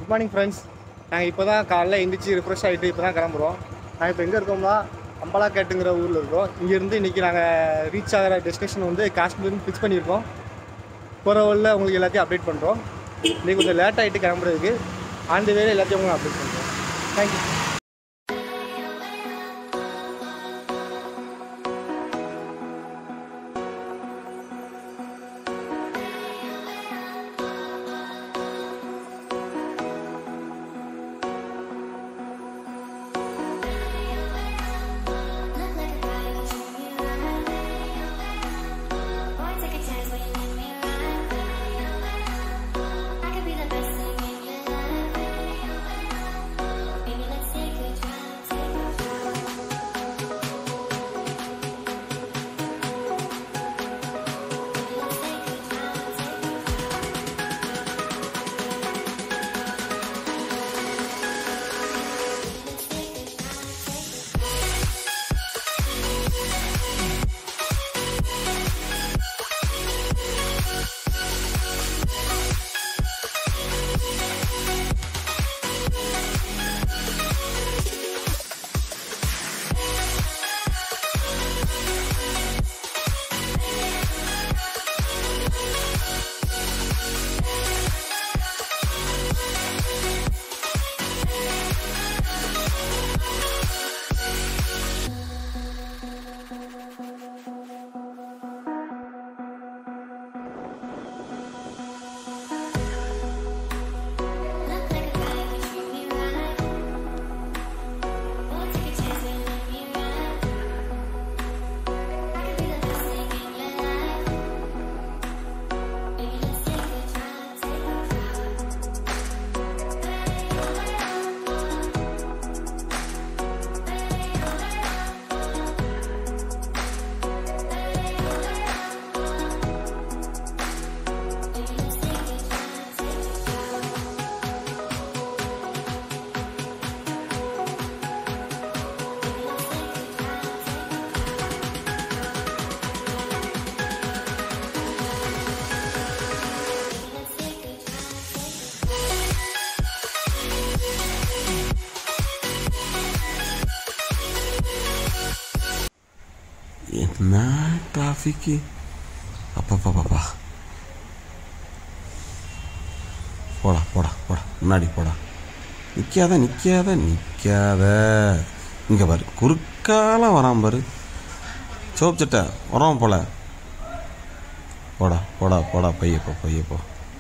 Good morning friends நாங்கள் இப்போ தான் காலைல எந்திரிச்சு ரிஃப்ரெஷ் ஆகிட்டு இப்போ தான் கிளம்புறோம் நாங்கள் இப்போ எங்கே இருக்கோம்னா அம்பலாக்கேட்டுங்கிற ஊரில் இருக்கோம் இங்கேருந்து இன்றைக்கி நாங்கள் ரீச் ஆகிற டெஸ்டினேஷன் வந்து காஷ்மீர்னு ஃபிக்ஸ் பண்ணியிருக்கோம் போகிற வழியில் உங்களுக்கு எல்லாத்தையும் அப்டேட் பண்ணுறோம் இன்றைக்கி கொஞ்சம் லேட் ஆகிட்டு கிளம்புறதுக்கு ஆண்டு வேலை எல்லாத்தையும் உங்களுக்கு அப்டேட் பண்ணுறோம் தேங்க்யூ என்ன டிராஃபிக்கு அப்பப்பப்பா போடா போடா போடா முன்னாடி போடா நிற்காத நிற்காத நிற்காத இங்கே பாரு குறுக்கால வரான் பாரு சோப் சட்டை வரோம் போல போடா போடா போடா பையப்போ பையப்போ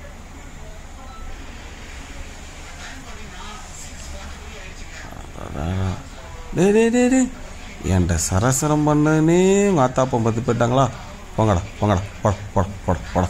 டே டே டே டே என்கிட்ட சரசரம் பண்ணுனே உங்கள் ஆத்தாப்பம் பத்து போயிட்டாங்களா போங்கடா போங்கடா போட போட போட போட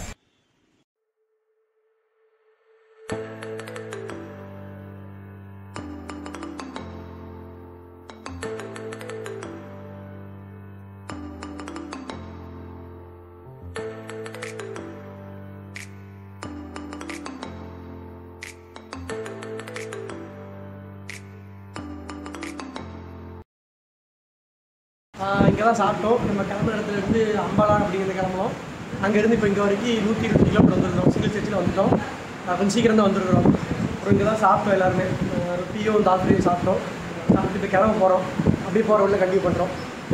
இங்கே தான் சாப்பிட்டோம் நம்ம கிளம்புற இடத்துல இருந்து அம்பாலா அப்படிங்கிறது கிளம்புனோம் அங்கேருந்து இப்போ இங்கே வரைக்கும் நூற்றி இருபது கிலோமீட்டர் வந்துருக்கோம் சிங்கிள் சர்ச்சில் வந்துட்டோம் அஹ் கொஞ்சம் சீக்கிரம் தான் வந்துருக்குறோம் அப்புறம் இங்கே தான் சாப்பிட்டோம் எல்லாருமே அஹ் ரொட்டியும் தாத்திரியும் சாப்பிட்டோம் சாப்பிட்டு இப்போ கிளம்ப போகிறோம் அப்படியே போகிற உள்ள கண்டினியூ பண்ணுறோம்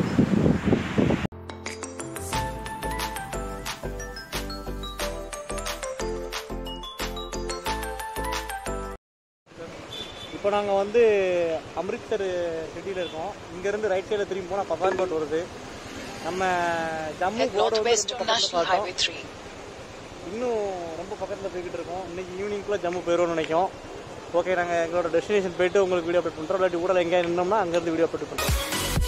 இப்போ நாங்கள் வந்து அம்ரித்சர் சிட்டியில் இருக்கோம் இங்கேருந்து ரைட் சைடில் திரும்பி போனால் பஃபான்கோட் வருது நம்ம Jammu Head board northwest on National Highway 3. இன்னும் ரொம்ப பக்கத்தில் போய்கிட்டு இருக்கோம் இன்னைக்கு ஈவினிங்குள்ளே ஜம்மு போயிடுவோம்னு நினைக்கும் ஓகே நாங்கள் எங்களோட டெஸ்டினேஷன் போயிட்டு உங்களுக்கு வீடியோ அப்டேட் பண்ணுறோம் இல்லாட்டி ஊரில் எங்கேயா நின்னோம்னா அங்கேருந்து வீடியோ அப்டேட் பண்ணுறோம்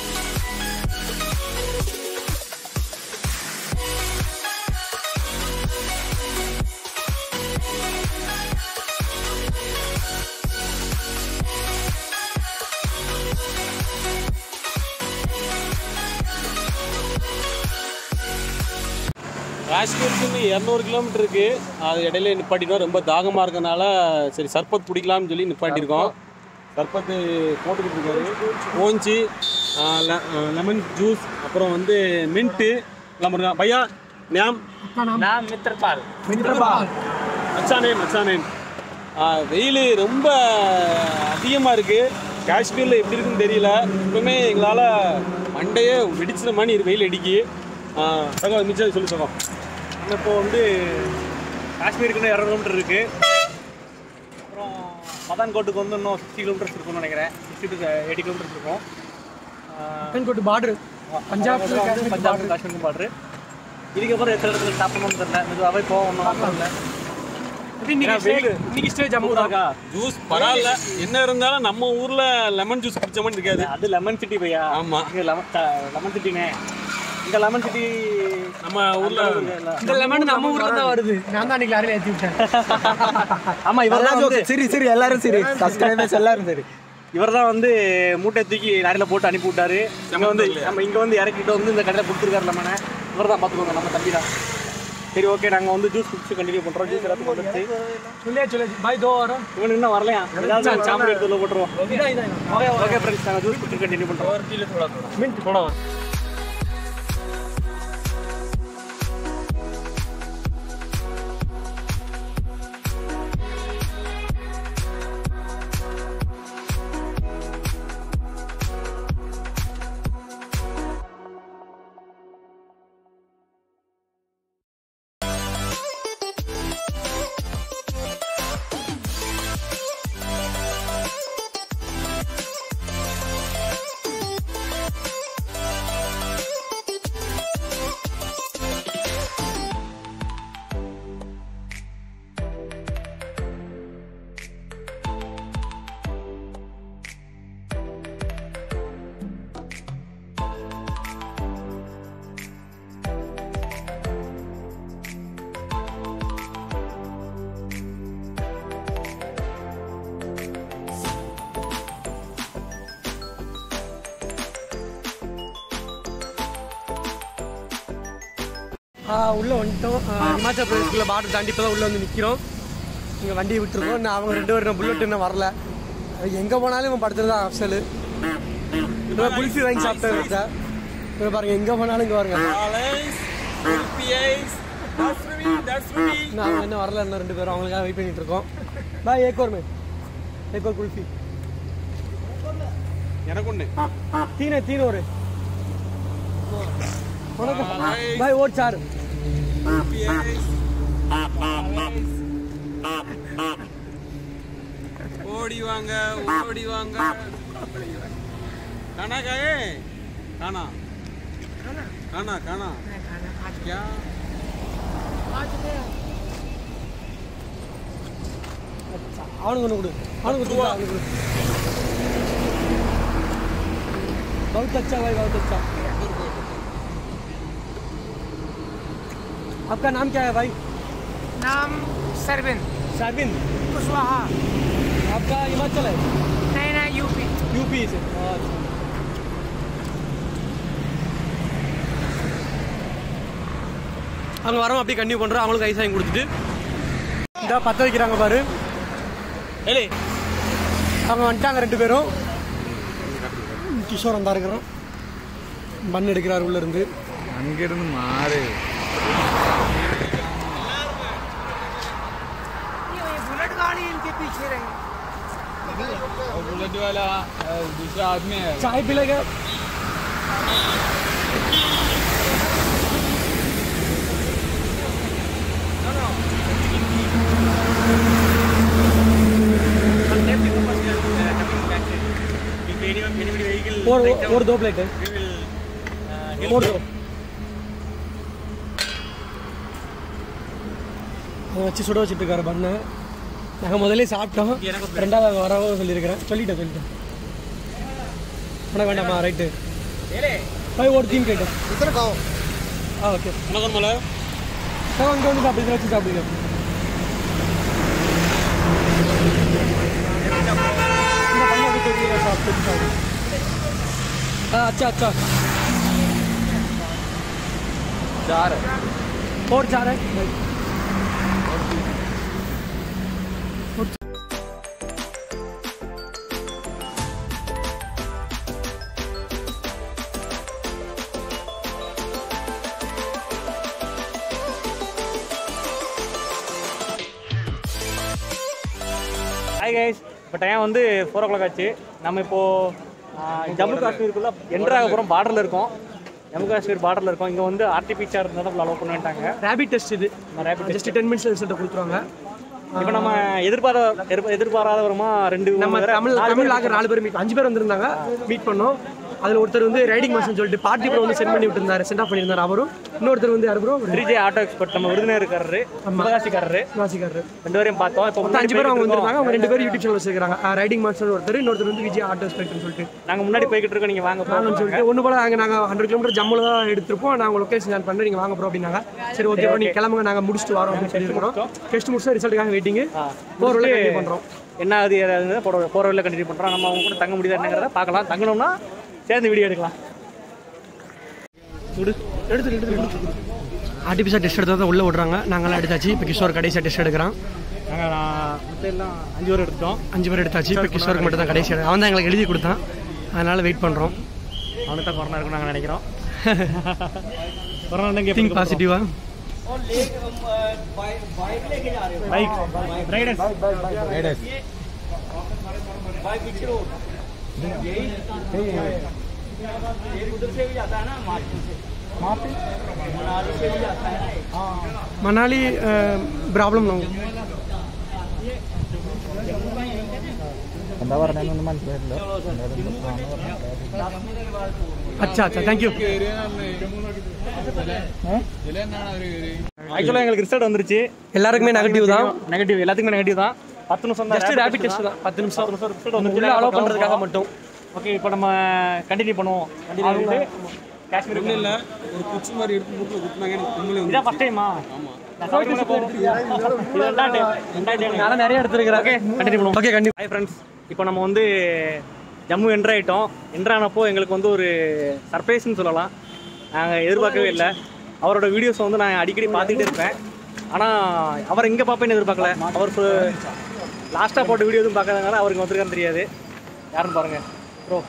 காஷ்மீருக்கு இன்னும் இரநூறு கிலோமீட்டர் இருக்கு அது இடையில நிப்பாட்டிட்டோம் ரொம்ப தாகமாக இருக்கனால சரி சர்பத் குடிக்கலாம்னு சொல்லி நிப்பாட்டியிருக்கோம் சர்பத்து போட்டுக்கிட்டு இருக்காரு ஓஞ்சி லெமன் ஜூஸ் அப்புறம் வந்து மின்ட்டு நம்ம பையா நியாம் नाम मित्रपाल अच्छा नेम अच्छा नेम வெயில் ரொம்ப அதிகமாக இருக்குது காஷ்மீரில் எப்படி இருக்குன்னு தெரியல இப்பவுமே எங்களால் மண்டையே வெடிச்சிட மாதிரி இருக்கு, வெயில் அடிக்கி சகம் மிச்சம் சொல்லி சகம் நம்ம இப்போ வந்து காஷ்மீருக்கு இரநூறு கிலோமீட்டர் இருக்கு அப்புறம் மதான்கோட்டுக்கு வந்து இன்னும் சிக்ஸ்டி கிலோமீட்டர்ஸ் இருக்கும்னு நினைக்கிறேன் சிக்ஸ்டி டு எயிட்டி கிலோமீட்டர்ஸ் இருக்கும் பஞ்சாப் பார்டர் பஞ்சாப் வந்து பஞ்சாப் காஷ்மீருக்கு பாடுறு இதுக்கப்புறம் எத்தனை இடத்துல ஸ்டாப் பண்ணணும்னு தெரியல மெதுவாகவே போகணும் ஒன்றும் இல்லை இன்னைக்கு இன்னைக்கு ஸ்டே ஜம்மு தான் இருக்கா ஜூஸ் பரவாயில்ல என்ன இருந்தாலும் நம்ம ஊரில் லெமன் ஜூஸ் குடிச்ச மாதிரி இருக்காது அது லெமன் சிட்டி பையா ஆமா. இங்கே லெமன் லெமன் சிட்டினே இங்கே லெமன் சிட்டி நம்ம ஊரில் இந்த லெமன் நம்ம ஊர்ல தான் வருது நான் தான் அன்னைக்கு லாரியில் ஏற்றி விட்டேன் ஆமா இவர் தான் வந்து சரி சரி எல்லாரும் சரி சப்ஸ்கிரைபர்ஸ் எல்லாரும் சரி இவர் தான் வந்து மூட்டை தூக்கி லாரியில் போட்டு அனுப்பி விட்டாரு இங்க வந்து நம்ம இங்க வந்து இறக்கிட்டு வந்து இந்த கடையில் கொடுத்துருக்காரு லெமனை இவர் தான் பார்த்துக்கோங்க நம்ம தம்பி தான் சரி ஓகே நாங்கள் வந்து ஜூஸ் குடிச்சு கண்டினியூ பண்ணுறோம் ஜூஸ் எல்லாத்துக்கும் வந்துருச்சு சொல்லியா சொல்லி பாய் தோ வரோம் இவனுக்கு இன்னும் வரலையா ஏதாவது சாம்பல் எடுத்து உள்ள போட்டுருவோம் இதான் இதான் ஓகே ஓகே ஃப்ரெண்ட்ஸ் நாங்கள் ஜூஸ் குடிச்சு கண்டினியூ பண்ணுறோம் மின்ட் போடவா உள்ளே வந்துட்டோம் ஆ, இமாச்சல் பிரதேஷ்குள்ள பார்டர் தாண்டி இப்போ தான் உள்ளே வந்து நிற்கிறோம் இங்கே வண்டியை விட்டுருக்கோம் நான் அவங்க ரெண்டு பேரும் புல்லட் இன்னும் வரல எங்கே போனாலும் இவன் படுத்துறது தான் அப்சல் இப்போ குளிச்சு வாங்கி சாப்பிட்டேன் வச்சேன் இப்போ பாருங்க எங்கே போனாலும் இங்கே பாருங்க நான் அவங்க இன்னும் வரல இன்னும் ரெண்டு பேரும் அவங்களுக்காக வெயிட் பண்ணிட்டு இருக்கோம் பாய் ஏக்கோர் மே ஏக்கோர் குல்ஃபி எனக்கு ஒன்று तीन है तीन और है வணக்கம் பாய் ஓட் சார் ஓடி வாங்க ஓடி வாங்க காணா காயே காணா காணா காணா क्या அவனுக்கு ஒன்று கொடு அவனுக்கு கொடு அவனுக்கு கொடு बहुत अच्छा भाई बहुत अच्छा आपका नाम क्या है भाई नाम सरविंद शारविंद कुशवाहा आपका हिमाचल है नहीं नहीं यूपी यूपी से अच्छा அவங்க வரோம் அப்படியே கண்டினியூ பண்ணுறோம் அவங்களுக்கு ஐஸ் வாங்கி கொடுத்துட்டு இந்த பற்ற வைக்கிறாங்க பாரு ஏலே அவங்க வந்துட்டாங்க ரெண்டு பேரும் கிஷோர் அந்த இருக்கிறோம் மண் எடுக்கிறார் உள்ள இருந்து அங்கிருந்து மாறு ये बुलेट गाड़ी इनके पीछे रही बुलेट वाला दूसरा आदमी है चाय पिलेगा और और दो प्लेट है और दो அதை வச்சு சுட வச்சுட்டு இருக்காரு பண்ண நாங்கள் முதல்ல சாப்பிட்டோம் ரெண்டாவது அவங்க வரவோ சொல்லியிருக்கிறேன் சொல்லிட்டேன் சொல்லிட்டேன் உனக்கு வேண்டாமா ரைட்டு பாய் ஒரு தீம் கேட்டேன் ஆ ஓகே வணக்கம் மலை சார் அங்கே வந்து சாப்பிடுங்க வச்சு சாப்பிடுங்க இந்த பையன் வந்து தெரியல சாப்பிட்டு சாப்பிடு ஆ अच्छा अच्छा चार और चार है भाई ஹாய் கைஸ் இப்போ டைம் வந்து ஃபோர் ஓ கிளாக் ஆச்சு நம்ம இப்போ ஆ, ஜம்மு காஷ்மீருக்குள்ள என்ட்ரு ஆக போகிறோம் பார்டரில் இருக்கோம் ஜம்மு காஷ்மீர் பார்டரில் இருக்கோம் இங்கே வந்து ஆர்டிபிசிஆர் இருந்தால் அலோவ் பண்ணிட்டாங்க ரேபிட் டெஸ்ட் இது ரேபிட் ஜஸ்ட் டென் மினிட்ஸ் ரிசல்ட்டை கொடுத்துருவாங்க இப்போ நம்ம எதிர்பாராத எதிர்பா- எதிர்பாராத வருமா ரெண்டு நம்ம மூணு பேரை- தமிழ் நாலு தமிழ் பேர் லாகர் நாலு பேர் மீட் அஞ்சு பேர் வந்திருந்தாங்க மீட் பண்ணோம் அதில் ஒருத்தர் வந்து ரைடிங் மாஸ்டர் சொல்லிட்டு பார்ட்டி ப்ரோ வந்து சென்ட் பண்ணி விட்டுருந்தாரு சென்ட் ஆஃப் பண்ணியிருந்தாரு அவரும் இன்னொருத்தர் வந்து யார் bro three J auto expert நம்ம விருதுநகர்காரரு சிவகாசிக்காரரு வாசிக்காரர் ரெண்டு பேரையும் பார்த்தோம் இப்போ மொத்தம் அஞ்சு பேர் அவங்க வந்திருந்தாங்க அவங்க ரெண்டு பேரும் யூடியூப் சேனல் வச்சிருக்காங்க ரைடிங் மாஸ்டர் ஒருத்தர் இன்னொருத்தர் வந்து விஜய் ஆட்டோ ஸ்பெக்ட்னு சொல்லிட்டு நாங்கள் முன்னாடி போய்கிட்டு இருக்கோம் நீங்கள் வாங்க நாங்கன்னு போகிறோம் சொல்லிட்டு ஒன்று போல அங்கே நாங்கள் ஹண்ட்ரட் கிலோமீட்டர் ஜம்முல தான் எடுத்திருப்போம் நாங்கள் லொக்கேஷன் ஷேர் பண்ணி நீங்கள் வாங்க ப்ரோ அப்படின்னாங்க சரி ஓகே ப்ரோ நீங்கள் கிளம்புங்க நாங்கள் முடிச்சுட்டு வரோம் அப்படின்னு சொல்லியிருக்கிறோம் டெஸ்ட் முடிச்சு ரிசல்ட்டுக்காக வெயிட்டிங் போகிற வழியில் கண்டினியூ பண்ணுறோம் என்ன அது ஏதாவது போகிற போகிற வழியில் கண்டினியூ பண்ணுறோம் நம்ம அவங்க கூட தங்க முடியுதா என்னங்கிறத பார்க்கலாம் தங்கணும்னா சேர்ந்து வீடியோ எடுக்கலாம் ஆர்டிபிஷியல் டெஸ்ட் எடுத்தால் தான் உள்ளே விட்றாங்க நாங்களாம் எடுத்தாச்சு இப்போ கிஷோர் கடைசியாக டெஸ்ட் எடுக்கிறான் நாங்கள் மொத்தம் எல்லாம் அஞ்சு பேர் எடுத்தோம் அஞ்சு பேர் எடுத்தாச்சு இப்போ கிஷோருக்கு மட்டும் தான் கடைசி அவன் தான் எங்களுக்கு எழுதி கொடுத்தான் அதனால் வெயிட் பண்ணுறோம் அவனுக்கு தான் கொரோனா இருக்குன்னு நாங்கள் நினைக்கிறோம் கொரோனா திங்க் பாசிட்டிவாக பைக் ரைடர்ஸ் मनाली प्रॉब्लम ना हो अच्छा अच्छा थैंक यू ஆக்சுவலாக எங்களுக்கு ரிசல்ட் வந்துருச்சு எல்லாருக்குமே நெகட்டிவ் தான் நெகட்டிவ் எல்லாத்துக்குமே நெகட்டிவ் தான் பத்து நிமிஷம் தான் ஜஸ்ட் ரேபிட் டெஸ்ட் தான் பத்து நிமிஷம் பத்து நிமிஷம் ரிசல்ட் வந்து உள்ள அலோவ் பண்ணுறதுக்காக மட்டும் ஓகே இப்போ நம்ம கண்டினியூ பண்ணுவோம் கண்டினியூ பண்ணிட்டு காஷ்மீர் ஒன்றும் இல்லை ஒரு குச்சி மாதிரி எடுத்து மூட்டில் குத்துனாங்க எனக்கு கும்பலே வந்து இதான் ஃபர்ஸ்ட் டைமா நான் நிறைய எடுத்துருக்கிறேன் ஓகே கண்டினியூ பண்ணுவோம் ஓகே கண்டிப்பாக ஹாய் ஃப்ரெண்ட்ஸ் இப்போ நம்ம வந்து ஜம்மு என்ட்ரு ஆகிட்டோம் என்ட்ரு ஆனப்போ எங்களுக்கு வந்து ஒரு சர்ப்ரைஸ்னு சொல்லலாம் நாங்கள் எதிர்பார்க்கவே இல்லை அவரோட வீடியோஸ் வந்து நான் அடிக்கடி பார்த்துக்கிட்டே இருப்பேன் ஆனால் அவர் இங்கே பார்ப்பேன்னு எதிர்பார்க்கல அவர் லாஸ்ட்டாக போட்ட வீடியோ எதுவும் பார்க்காதனால அவருக்கு வந்திருக்கான்னு தெரியாது யாருன்னு பாருங்கள் ப்ரோ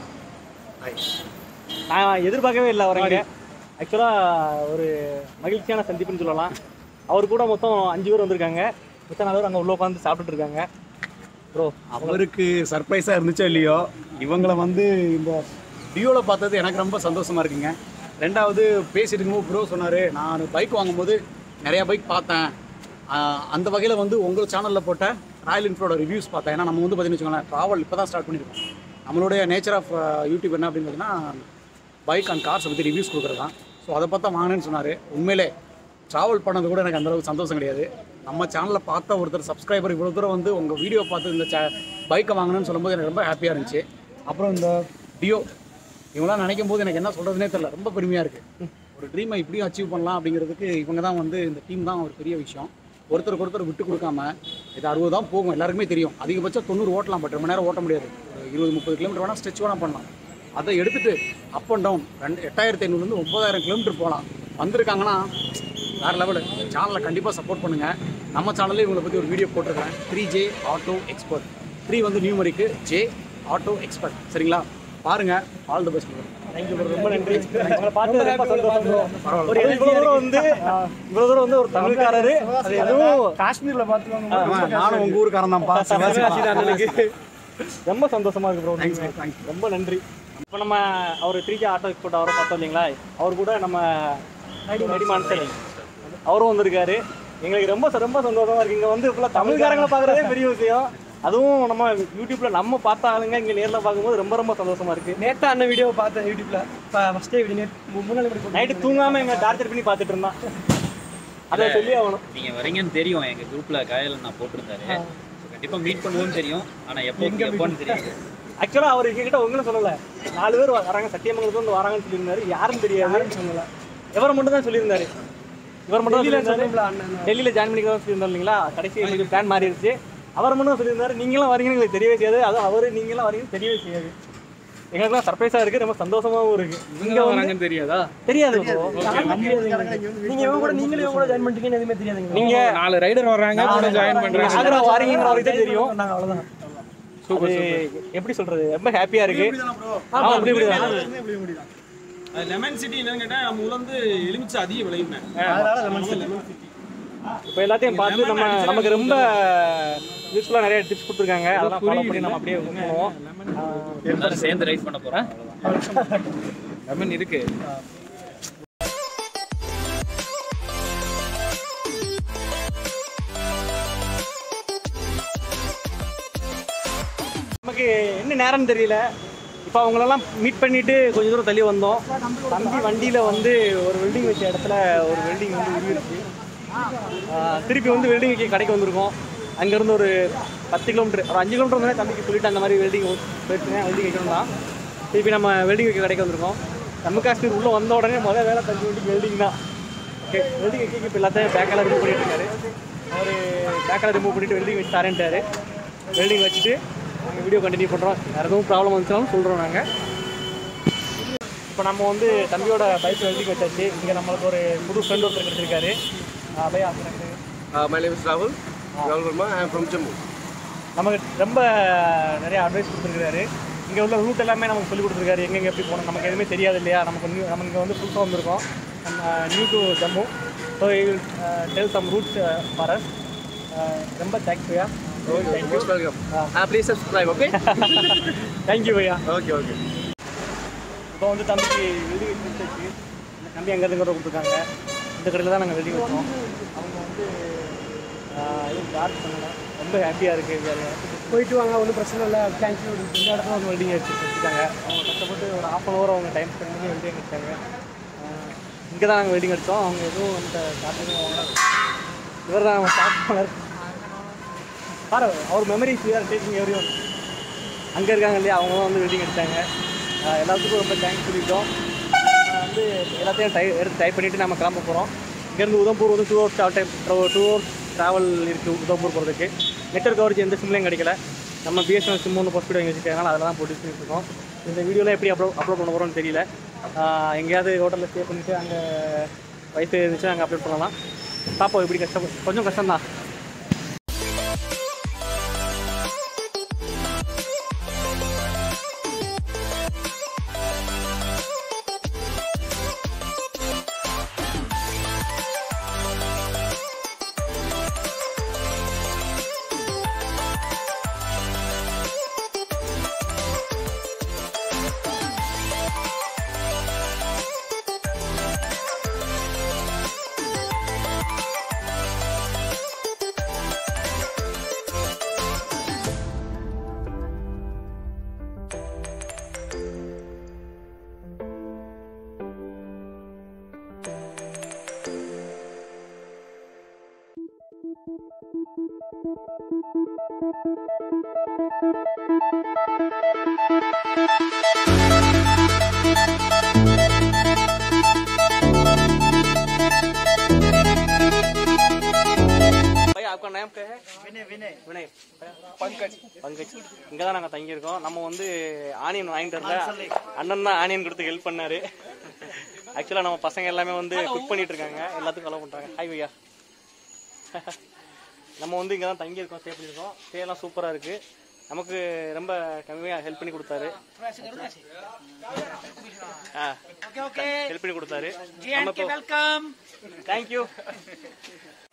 நான் எதிர்பார்க்கவே இல்லை அவர் இங்கே ஆக்சுவலாக ஒரு மகிழ்ச்சியான சந்திப்புன்னு சொல்லலாம் அவர் கூட மொத்தம் அஞ்சு பேர் வந்திருக்காங்க மொத்தம் நாலு பேர் அங்கே உள்ள உட்காந்து சாப்பிட்டுட்டு இருக்காங்க ப்ரோ அவருக்கு சர்ப்ரைஸாக இருந்துச்சோ இல்லையோ இவங்கள வந்து இந்த டியோவில் பார்த்தது எனக்கு ரொம்ப சந்தோஷமா இருக்குங்க ரெண்டாவது பேசிட்டு இருக்கும்போது ப்ரோ சொன்னார் நான் பைக் வாங்கும்போது நிறையா பைக் பார்த்தேன் ஆஹ் அந்த வகையில் வந்து உங்கள் சேனலில் போட்ட ராயல் என்ஃபீல்டோட ரிவ்யூஸ் பார்த்தேன் ஏன்னா நம்ம வந்து பார்த்தீங்கன்னு வச்சுக்கோங்களேன் ட்ராவல் இப்போ தான் ஸ்டார்ட் பண்ணியிருக்கோம் நம்மளுடைய நேச்சர் ஆஃப் யூடியூப் என்ன அப்படின்னு பார்த்தீங்கன்னா பைக் அண்ட் கார்ஸை பற்றி ரிவ்யூஸ் கொடுக்குறது தான் ஸோ அதை பார்த்தா வாங்கினேன்னு சொன்னார் உண்மையிலே ட்ராவல் பண்ணது கூட எனக்கு அந்தளவுக்கு சந்தோஷம் கிடையாது நம்ம சேனலில் பார்த்த ஒருத்தர் சப்ஸ்கிரைபர் இவ்வளோ தூரம் வந்து உங்கள் வீடியோ பார்த்து இந்த சே பைக்கை வாங்கணும்னு சொல்லும்போது எனக்கு ரொம்ப ஹாப்பியாக இருந்துச்சு அப்புறம் இந்த டியோ இவங்களாம் நினைக்கும் போது எனக்கு என்ன சொல்கிறதுனே தெரியல ரொம்ப பெருமையாக இருக்குது ஒரு ட்ரீமை இப்படியும் அச்சீவ் பண்ணலாம் அப்படிங்கிறதுக்கு இவங்க தான் வந்து இந்த டீம் தான் ஒரு பெரிய விஷயம் ஒருத்தருக்கு ஒருத்தர் விட்டு கொடுக்காம இது அறுபது தான் போகும் எல்லாருக்குமே தெரியும் அதிகபட்சம் தொண்ணூறு ஓட்டலாம் பட் ரொம்ப நேரம் ஓட்ட முடியாது ஒரு இருபது முப்பது கிலோமீட்டர் வேணால் ஸ்ட்ரெச் வேணால் பண்ணலாம் அதை எடுத்துட்டு அப் அண்ட் டவுன் ரெண்டு எட்டாயிரத்தி ஐநூறுலேருந்து ஒம்பதாயிரம் கிலோமீட்டர் போகலாம் வந்திருக்காங்கன்னா வேறு லெவலு சேனலை கண்டிப்பாக சப்போர்ட் பண்ணுங்கள் நம்ம சேனல்லே இவங்களை பற்றி ஒரு வீடியோ போட்டிருக்கேன் three J auto expert three வந்து நியூமரிக்கு ஜே ஆட்டோ எக்ஸ்பர்ட் சரிங்களா பாருங்கள் all the best thank you bro ரொம்ப நன்றி உங்களை பார்த்து ரொம்ப சந்தோஷம் ஒரு இவ்வளோ தூரம் வந்து இவ்வளோ தூரம் வந்து ஒரு தமிழ்காரரு அது எதுவும் காஷ்மீர்ல பார்த்துக்கோங்க நானும் உங்கள் ஊருக்காரன் தான்ப்பா சிவகாசி தான் அண்ணனுக்கு ரொம்ப சந்தோஷமா இருக்கு ப்ரோ ரொம்ப நன்றி இப்போ நம்ம அவர் த்ரீ ஜி ஆட்டோ எக்ஸ்போர்ட் அவரை பார்த்தோம் இல்லைங்களா அவர் கூட நம்ம நடி மான்சல் அவரும் வந்திருக்காரு எங்களுக்கு ரொம்ப ரொம்ப சந்தோஷமா இருக்கு இங்க வந்து ஃபுல்லாக தமிழ்காரங்களை பார்க்குறதே பெரிய விஷயம் அதுவும் நம்ம யூடியூப்ல நம்ம பார்த்த ஆளுங்க இங்க நேர்ல பார்க்கும்போது ரொம்ப ரொம்ப சந்தோஷமா இருக்கு நேற்று அண்ணன் வீடியோ பார்த்தேன் யூடியூப்ல ஃபஸ்ட்டே வீடியோ நேற்று முன்னாடி இப்படி நைட்டு தூங்காம எங்க டார்ச்சர் பண்ணி பார்த்துட்டு இருந்தான் அதை சொல்லி ஆகணும் நீங்க வரீங்கன்னு தெரியும் எங்க குரூப்ல காயல நான் போட்டிருந்தாரு கண்டிப்பா மீட் பண்ணுவோம்னு தெரியும் ஆனா எப்போ எப்போன்னு தெரியாது ஆக்சுவலாக அவர் எங்ககிட்ட உங்களும் சொல்லல நாலு பேர் வராங்க சத்தியமங்கலத்துல இருந்து வராங்கன்னு சொல்லியிருந்தாரு யாரும் தெரியாது சொல்லல இவரை மட்டும் தான் சொல்லியிருந்தாரு இவர் மட்டும் தான் சொல்லியிருந்தாரு டெல்லியில் ஜாயின் பண்ணிக்கலாம் சொல்லியிருந்தாரு இல்லைங்களா கடைசி எங்களுக்கு பிளான் மாறிடுச்சு அவர் மட்டும் தான் சொல்லியிருந்தாரு நீங்களும் வரீங்கன்னு எங்களுக்கு தெரியவே செய்யாது அதுவும் அவர் நீங்களும் வரீங்கன்னு தெரியவே செய்யாது எங்களுக்குலாம் சர்ப்ரைஸாக இருக்கு ரொம்ப சந்தோஷமாவும் இருக்கு இங்கே வராங்கன்னு தெரியாதா தெரியாது bro. நீங்க இவங்க கூட நீங்களும் இவங்க கூட ஜாயின் பண்ணிட்டீங்கன்னு எதுவுமே தெரியாதுங்க நீங்க நாலு ரைடர் வர்றாங்க கூட ஜாயின் பண்ணுறாங்க ஆக்ரா வாரீங்கிற வரைக்கும் தான் தெரியும் நாங்கள் அவ்வளோதான் அது எப்படி சொல்றது ரொம்ப ஹாப்பியா இருக்கு ஆமா அப்படி இப்படி தான் அது லெமன் சிட்டி என்னன்னு கேட்டால் நம்ம ஊர்ல வந்து எலுமிச்சை அதிக விளையுமே இப்போ எல்லாத்தையும் பார்த்து நம்ம நமக்கு ரொம்ப யூஸ்ஃபுல்லாக நிறைய டிப்ஸ் கொடுத்துருக்காங்க அதெல்லாம் ஃபாலோ பண்ணி நம்ம அப்படியே போவோம் எல்லாரும் சேர்ந்து ரைட் பண்ண போறோம் லெமன் இருக்கு நமக்கு என்ன நேரம்னு தெரியல இப்போ அவங்களெல்லாம் மீட் பண்ணிட்டு கொஞ்சம் தூரம் தள்ளி வந்தோம் தம்பி வண்டியில் வந்து ஒரு வெல்டிங் வச்ச இடத்துல ஒரு வெல்டிங் வந்து உருவிருச்சு ஆஹ் திருப்பி வந்து வெல்டிங் வைக்க கடைக்கு வந்திருக்கோம் அங்கேருந்து ஒரு பத்து கிலோமீட்டர் ஒரு அஞ்சு கிலோமீட்டர் வந்து தம்பிக்கு சொல்லிட்டு அந்த மாதிரி வெல்டிங் போயிடுச்சுங்க வெல்டிங் வைக்கணும் தான் திருப்பி நம்ம வெல்டிங் வைக்க கடைக்கு வந்திருக்கோம் ஜம்மு காஷ்மீர் உள்ளே வந்த உடனே முதல் வேலை தம்பி வண்டிக்கு வெல்டிங் தான் ஓகே வெல்டிங் வைக்க இப்போ எல்லாத்தையும் பேக்கெல்லாம் ரிமூவ் பண்ணிட்டு இருக்காரு அவர் பேக்கெல்லாம் ரிமூவ் பண்ணிட்டு வெல்டிங் வச்சு தரேன்ட்டாரு வெல்டிங் வச்சுட்டு நாங்கள் வீடியோ கண்டினியூ பண்ணுறோம் வேறு எதுவும் ப்ராப்ளம் வந்துச்சாலும் சொல்கிறோம் நாங்கள் இப்போ நம்ம வந்து தம்பியோட பைக் வெல்டிங் வச்சாச்சு இங்கே நம்மளுக்கு ஒரு புது ஃப்ரெண்ட் ஒருத்தர் கிடைச்சிருக்காரு பையா மை நேம் இஸ் ராகுல் ராகுல் வர்மா ஐ ஆம் ஃப்ரம் ஜம்மு நமக்கு ரொம்ப நிறைய அட்வைஸ் கொடுத்துருக்காரு இங்கே உள்ள ரூட் எல்லாமே நமக்கு சொல்லி கொடுத்துருக்காரு எங்கெங்கே எப்படி போகணும் நமக்கு எதுவுமே தெரியாது இல்லையா நமக்கு நியூ நம்ம இங்கே வந்து புதுசாக வந்திருக்கோம் நம்ம new to Jammu so tell some routes for us ரொம்ப தேங்க்ஸ் பையா thank you welcome please subscribe okay thank you பையா ஓகே ஓகே இப்போ வந்து தம்பிக்கு வெல்டிங் வச்சு இந்த தம்பி அங்கேருந்து கூட கொடுத்துருக்காங்க இந்த கடையில் தான் நாங்கள் வெல்டிங் வச்சோம் அவங்க வந்து ஆஹ், எதுவும் சார்ஜ் பண்ணல ரொம்ப ஹாப்பியாக இருக்குது போயிட்டு வாங்க ஒன்றும் பிரச்சனை இல்லை தேங்க்யூ இந்த இடத்துல வந்து வெல்டிங் வச்சு வச்சுருக்காங்க அவங்க கஷ்டப்பட்டு ஒரு ஹாஃப் அன் ஹவர் அவங்க டைம் ஸ்பெண்ட் பண்ணி வெல்டிங் அடிச்சாங்க இங்கே தான் நாங்கள் வெல்டிங் அடித்தோம் அவங்க எதுவும் அந்த சார்ஜிங் வாங்கல இவர் தான் அவங்க ஸ்டார்ட் பண்ணார் பாரு அவர் memories are taking everyone அங்கே இருக்காங்க இல்லையா அவங்க தான் வந்து வெல்டிங் அடித்தாங்க எல்லாத்துக்கும் ரொம்ப தேங்க்ஸ் சொல்லிட்டோம் ஆஹ் வந்து எல்லாத்தையும் டை எடுத்து டைப் பண்ணிவிட்டு நம்ம கிளம்ப போகிறோம் இங்கேருந்து உதம்பூர் வந்து two hours time two hours travel இருக்குது உதம்பூர் போகிறதுக்கு நெட்ஒர்க் கவரேஜ் எந்த சிம்லையும் கிடைக்கல நம்ம பிஎஸ்என்எல் சிம் ஒன்று போஸ்ட் வாங்கி வச்சுருக்காங்க அதில் தான் போட்டு வச்சுட்டு இருக்கோம் இந்த வீடியோவில் எப்படி அப்லோட் அப்லோட் பண்ண போகிறோம்னு தெரியல ஆஹ் எங்கேயாவது ஹோட்டலில் ஸ்டே பண்ணிவிட்டு அங்கே வைஃபை இருந்துச்சு அங்கே அப்லோட் பண்ணலாம் பார்ப்போம் இப்படி கஷ்டம் கொஞ்சம் கஷ்டம்தான் பையா आपका नाम क्या है विनय विनय विनय पंकज पंकज இங்க தான் நாங்க தங்கி இருக்கோம் நம்ம வந்து ஆனியன் வாங்கிட்டு வரல அண்ணன் தான் ஆனியன் கொடுத்து ஹெல்ப் பண்ணாரு ஆக்சுவலா நம்ம பசங்க எல்லாமே வந்து குக் பண்ணிட்டு இருக்காங்க எல்லாத்துக்கும் அலோவ் பண்றாங்க ஹாய் பையா நம்ம வந்து இங்க தான் தங்கி இருக்கோம் ஸ்டே பண்ணியிருக்கோம் ஸ்டே எல்லாம் சூப்பரா இருக்கு நமக்கு ரொம்ப கம்மியா ஹெல்ப் பண்ணி கொடுத்தாரு ஹெல்ப் பண்ணி கொடுத்தாரு நம்ம இப்போ वेलकम தேங்க்யூ